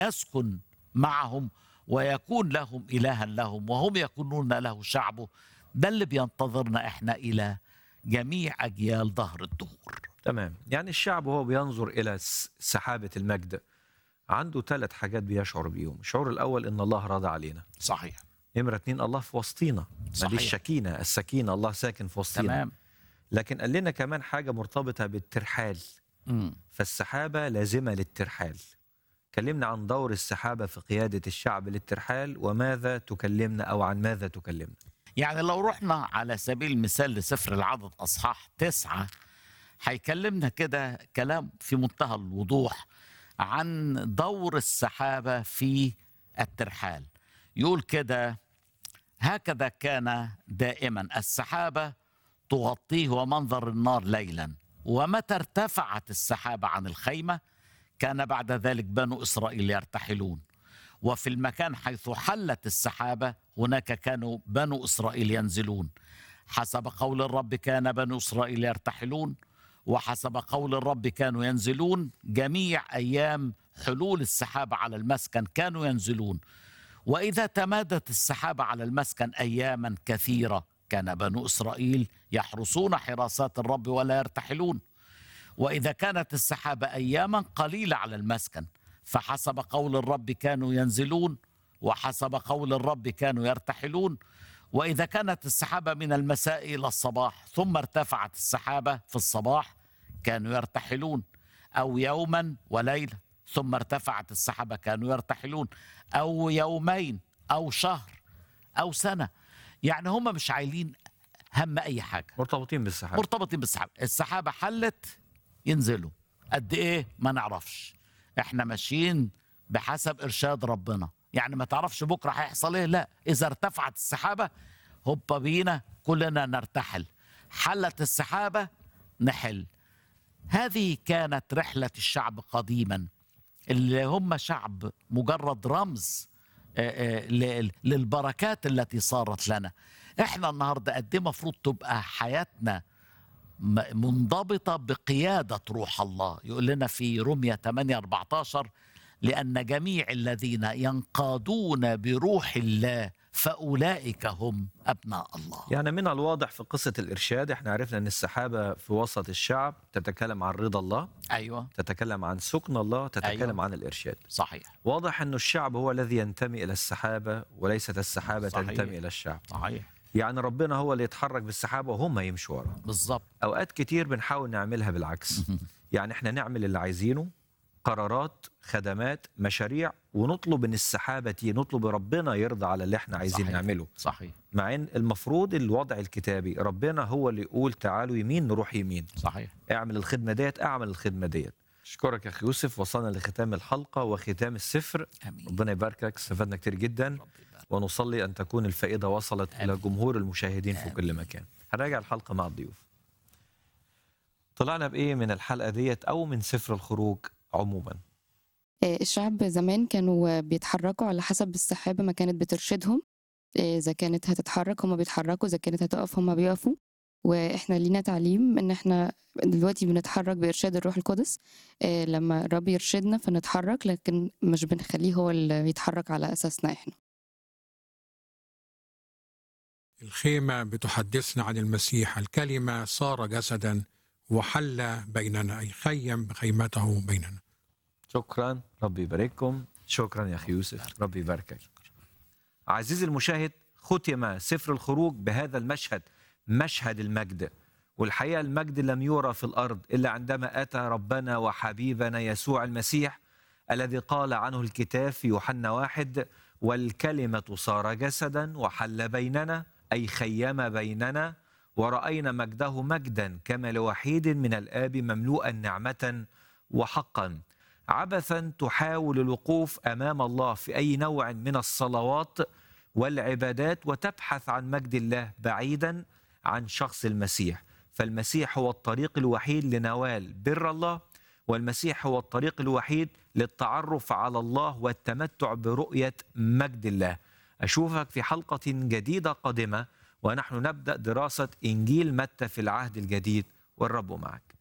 يسكن معهم ويكون لهم إلها لهم وهم يكونون له شعبه ده اللي بينتظرنا احنا إلى جميع أجيال ظهر الدهور تمام يعني الشعب وهو بينظر إلى س- سحابة المجد عنده ثلاث حاجات بيشعر بيهم الشعور الأول إن الله راضى علينا صحيح نمرة اتنين الله في وسطينا ما دي صحيح. الشكينة السكينة الله ساكن في وسطينا تمام لكن قال لنا كمان حاجة مرتبطة بالترحال مم. فالسحابة لازمة للترحال كلمنا عن دور السحابة في قيادة الشعب للترحال وماذا تكلمنا أو عن ماذا تكلمنا يعني لو رحنا على سبيل المثال لسفر العدد أصحاح تسعة هيكلمنا كده كلام في منتهى الوضوح عن دور السحابة في الترحال يقول كده هكذا كان دائما السحابة تغطيه ومنظر النار ليلا ومتى ارتفعت السحابة عن الخيمة كان بعد ذلك بنو إسرائيل يرتحلون وفي المكان حيث حلت السحابة هناك كانوا بنو إسرائيل ينزلون حسب قول الرب كان بنو إسرائيل يرتحلون وحسب قول الرب كانوا ينزلون جميع أيام حلول السحابة على المسكن كانوا ينزلون وإذا تمادت السحابة على المسكن أياما كثيرة كان بنو إسرائيل يحرسون حراسات الرب ولا يرتحلون وإذا كانت السحابة أياما قليلة على المسكن فحسب قول الرب كانوا ينزلون وحسب قول الرب كانوا يرتحلون وإذا كانت السحابة من المساء إلى الصباح ثم ارتفعت السحابة في الصباح كانوا يرتحلون أو يوما وليلة ثم ارتفعت السحابة كانوا يرتحلون أو يومين أو شهر أو سنة يعني هم مش عايلين هم أي حاجة مرتبطين بالسحابة مرتبطين بالسحابه السحابه حلت ينزلوا قد ايه ما نعرفش احنا ماشيين بحسب ارشاد ربنا يعني ما تعرفش بكره هيحصل ايه لا اذا ارتفعت السحابه هوبا بينا كلنا نرتحل حلت السحابه نحل هذه كانت رحله الشعب قديما اللي هم شعب مجرد رمز آه، آه، ل- للبركات التي صارت لنا احنا النهارده قد ايه المفروض تبقى حياتنا م- منضبطة بقيادة روح الله يقول لنا في رمية 8 14 لأن جميع الذين ينقادون بروح الله فأولئك هم أبناء الله يعني من الواضح في قصة الإرشاد احنا عرفنا أن السحابة في وسط الشعب تتكلم عن رضا الله أيوة تتكلم عن سكن الله تتكلم أيوة. عن الإرشاد صحيح واضح أن الشعب هو الذي ينتمي إلى السحابة وليست السحابة صحيح. تنتمي إلى الشعب صحيح يعني ربنا هو اللي يتحرك بالسحابة وهم يمشوا وراه بالضبط أوقات كتير بنحاول نعملها بالعكس يعني احنا نعمل اللي عايزينه قرارات خدمات مشاريع ونطلب ان السحابه تيجي نطلب ربنا يرضى على اللي احنا عايزين صحيح. نعمله صحيح مع ان المفروض الوضع الكتابي ربنا هو اللي يقول تعالوا يمين نروح يمين صحيح اعمل الخدمه ديت اعمل الخدمه ديت اشكرك يا اخي يوسف وصلنا لختام الحلقه وختام السفر آمين ربنا يباركك استفدنا كتير جدا رب يبارك. ونصلي ان تكون الفائده وصلت الى آمين. جمهور المشاهدين في كل مكان هنراجع الحلقه مع الضيوف طلعنا بايه من الحلقه ديت او من سفر الخروج عموما آه، الشعب زمان كانوا بيتحركوا على حسب السحابة ما كانت بترشدهم آه، إذا كانت هتتحرك هما بيتحركوا إذا كانت هتقف هما بيقفوا وإحنا لينا تعليم إن إحنا دلوقتي بنتحرك بإرشاد الروح القدس آه، لما الرب يرشدنا فنتحرك لكن مش بنخليه هو اللي يتحرك على أساسنا إحنا الخيمة بتحدثنا عن المسيح الكلمة صار جسدا وحل بيننا أي خيم بخيمته بيننا شكرا ربي يبارككم شكرا يا اخي يوسف ربي يباركك عزيزي المشاهد ختم سفر الخروج بهذا المشهد مشهد المجد والحقيقه المجد لم يرى في الارض الا عندما اتى ربنا وحبيبنا يسوع المسيح الذي قال عنه الكتاب في يوحنا واحد والكلمه صار جسدا وحل بيننا اي خيم بيننا وراينا مجده مجدا كما لوحيد من الاب مملوءا نعمه وحقا عبثا تحاول الوقوف امام الله في اي نوع من الصلوات والعبادات وتبحث عن مجد الله بعيدا عن شخص المسيح فالمسيح هو الطريق الوحيد لنوال بر الله والمسيح هو الطريق الوحيد للتعرف على الله والتمتع برؤيه مجد الله اشوفك في حلقه جديده قادمه ونحن نبدا دراسه انجيل متى في العهد الجديد والرب معك